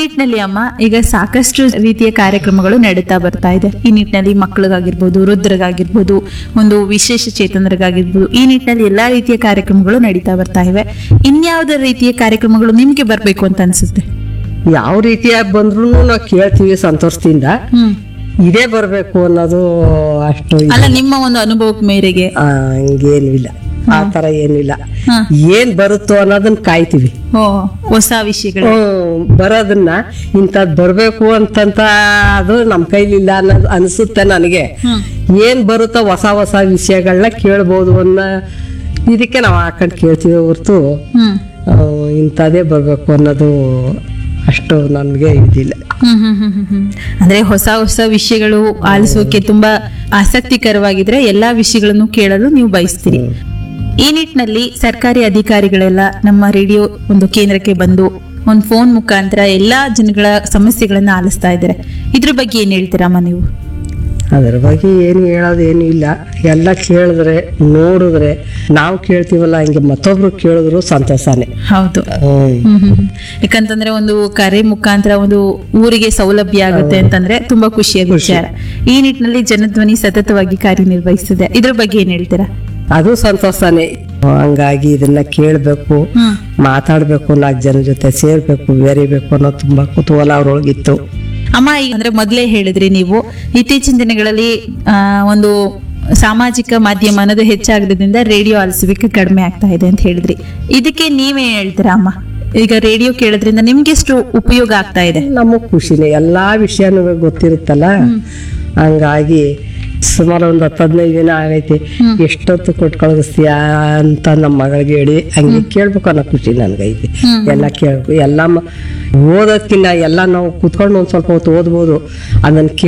ನಿಟ್ಟಿನಲ್ಲಿ ಅಮ್ಮ ಈಗ ಸಾಕಷ್ಟು ರೀತಿಯ ಕಾರ್ಯಕ್ರಮಗಳು ನಡೀತಾ ಬರ್ತಾ ಇದೆ ಈ ನಿಟ್ಟಿನಲ್ಲಿ ಮಕ್ಕಳಿಗಾಗಿರ್ಬೋದು ವೃದ್ಧರಿಗಾಗಿರ್ಬೋದು ಒಂದು ವಿಶೇಷ ಚೇತನರಿಗಾಗಿರ್ಬೋದು ಈ ನಿಟ್ಟಿನಲ್ಲಿ ಎಲ್ಲಾ ರೀತಿಯ ಕಾರ್ಯಕ್ರಮಗಳು ನಡೀತಾ ಬರ್ತಾ ಇವೆ ಇನ್ಯಾವುದೇ ರೀತಿಯ ಕಾರ್ಯಕ್ರಮಗಳು ನಿಮ್ಗೆ ಬರ್ಬೇಕು ಅಂತ ಅನ್ಸುತ್ತೆ ಯಾವ ರೀತಿಯಾಗಿ ಬಂದ್ರು ನಾವು ಕೇಳ್ತೀವಿ ಸಂತೋಷದಿಂದ ಹ್ಮ್ ಇದೇ ಬರಬೇಕು ಅನ್ನೋದು ಅಷ್ಟು ಇದು. ಅಲ್ಲ ನಿಮ್ಮ ಒಂದು ಅನುಭವದ ಮೇರೆಗೆ ಆ, ಹಂಗೇನು ಇಲ್ಲ ಆ ತರ ಏನಿಲ್ಲ ಹಾ. ಏನ್ ಬರುತ್ತೋ ಅನ್ನೋದನ್ನ ಕಾಯ್ತೀವಿ ಓ ಹೊಸ ವಿಷಯಗಳು ಹ್ಮ್, ಬರೋದನ್ನ ಇಂಥದ್ ಬರ್ಬೇಕು ಅಂತಂತ ಅದು ನಮ್ ಕೈಲಿಲ್ಲ ಅನ್ನೋದು ಅನ್ಸುತ್ತೆ ನನಗೆ ಹ್ಮ್ ಏನ್ ಬರುತ್ತೋ ಹೊಸ ಹೊಸ ವಿಷಯಗಳನ್ನ ಕೇಳ್ಬೋದು ಅನ್ನೋ ಇದಕ್ಕೆ ನಾವು ಹಾಕೊಂಡು ಕೇಳ್ತೀವಿ ಹೊರ್ತು ಹ್ಮ್ ಆ, ಇಂಥದ್ದೇ ಬರ್ಬೇಕು ಅನ್ನೋದು ಅಷ್ಟು ನನ್ಗೆ ಇದಿಲ್ಲ ಹ್ಮ್ ಹ್ಮ್ ಹ್ಮ್ ಹ್ಮ್ ಹ್ಮ್. ಅಂದ್ರೆ ಹೊಸ ಹೊಸ ವಿಷಯಗಳು ಆಲಿಸೋಕೆ ತುಂಬಾ ಆಸಕ್ತಿಕರವಾಗಿದ್ರೆ ಎಲ್ಲಾ ವಿಷಯಗಳನ್ನು ಕೇಳಲು ನೀವು ಬಯಸ್ತೀರಿ ಈ ನಿಟ್ಟಿನಲ್ಲಿ ಸರ್ಕಾರಿ ಅಧಿಕಾರಿಗಳೆಲ್ಲ ನಮ್ಮ ರೇಡಿಯೋ ಒಂದು ಕೇಂದ್ರಕ್ಕೆ ಬಂದು ಒಂದು ಫೋನ್ ಮುಖಾಂತರ ಎಲ್ಲಾ ಜನಗಳ ಸಮಸ್ಯೆಗಳನ್ನ ಆಲಿಸ್ತಾ ಇದ್ದಾರೆ ಇದ್ರ ಬಗ್ಗೆ ಏನ್ ಹೇಳ್ತೀರಮ್ಮ ನೀವು ಅದ್ರ ಬಗ್ಗೆ ಏನು ಹೇಳೋದು ಏನು ಇಲ್ಲ ಎಲ್ಲ ಕೇಳಿದ್ರೆ ನೋಡಿದ್ರೆ ನಾವು ಕೇಳ್ತೀವಲ್ಲ ಹಂಗೆ ಮತ್ತೊಬ್ರು ಕೇಳಿದ್ರು ಸಂತೋಷನೇ ಹೌದು ಹ್ಮ್. ಹ್ಮ್ ಹ್ಮ್ ಹ್ಮ್. ಯಾಕಂತಂದ್ರೆ ಒಂದು ಕರೆ ಮುಖಾಂತರ ಒಂದು ಊರಿಗೆ ಸೌಲಭ್ಯ ಆಗುತ್ತೆ ಅಂತಂದ್ರೆ ತುಂಬಾ ಖುಷಿಯ ವಿಚಾರ ಈ ನಿಟ್ಟಿನಲ್ಲಿ ಜನಧ್ವನಿ ಸತತವಾಗಿ ಕಾರ್ಯನಿರ್ವಹಿಸಿದೆ ಇದ್ರ ಬಗ್ಗೆ ಏನ್ ಹೇಳ್ತೀರಾ ಅದು ಸಂತೋಷನೇ ಹಂಗಾಗಿ ಇದನ್ನ ಕೇಳಬೇಕು ಹ್ಮ್ ಮಾತಾಡ್ಬೇಕು ನಾಲ್ಕು ಜನ ಜೊತೆ ಸೇರ್ಬೇಕು ಬೆರಿಬೇಕು ಅನ್ನೋ ತುಂಬಾ ಕುತೂಹಲ ಅವ್ರೊಳಗಿತ್ತು ಅಮ್ಮ ಈಗ ಅಂದ್ರೆ ಮೊದಲೇ ಹೇಳಿದ್ರಿ ನೀವು ಇತ್ತೀಚಿನ ದಿನಗಳಲ್ಲಿ ಆ, ಒಂದು ಸಾಮಾಜಿಕ ಮಾಧ್ಯಮ ಅನ್ನೋದು ಹೆಚ್ಚಾಗದ್ರಿಂದ ರೇಡಿಯೋ ಆಲಿಸುವಿಕೆ ಕಡಿಮೆ ಆಗ್ತಾ ಇದೆ ಅಂತ ಹೇಳಿದ್ರಿ ಇದಕ್ಕೆ ನೀವೇ ಹೇಳ್ತೀರಾ ಅಮ್ಮ ಈಗ ರೇಡಿಯೋ ಕೇಳೋದ್ರಿಂದ ನಿಮ್ಗೆ ಎಷ್ಟು ಉಪಯೋಗ ಆಗ್ತಾ ಇದೆ ನಮಗ್ ಖುಷಿನೇ ಎಲ್ಲಾ ವಿಷಯನೂ ಗೊತ್ತಿರುತ್ತಲ್ಲ ಹಂಗಾಗಿ ಸುಮಾರು ಒಂದು ಹತ್ತು ಹದಿನೈದು ದಿನ ಆಗೈತಿ ಎಷ್ಟೊತ್ತು ಕೊಟ್ಟು ಕಳಿಸ್ತೀಯ ಅಂತ ನಮ್ಮ ಮಗಳಿಗೆ ಹೇಳಿ ಹಂಗೆ ಕೇಳ್ಬೇಕು ಅನ್ನೋ ಖುಷಿ ನನ್ಗೈತಿ ಎಲ್ಲ ಕೇಳ್ಬೇಕು ಎಲ್ಲ ಮ- ಓದೋದ್ಕಿನ್ನ ಎಲ್ಲ ನಾವು ಕುತ್ಕೊಂಡು ಒಂದ್ ಸ್ವಲ್ಪ ಹೊತ್ತು ಓದ್ಬೋದು ಅದನ್ನ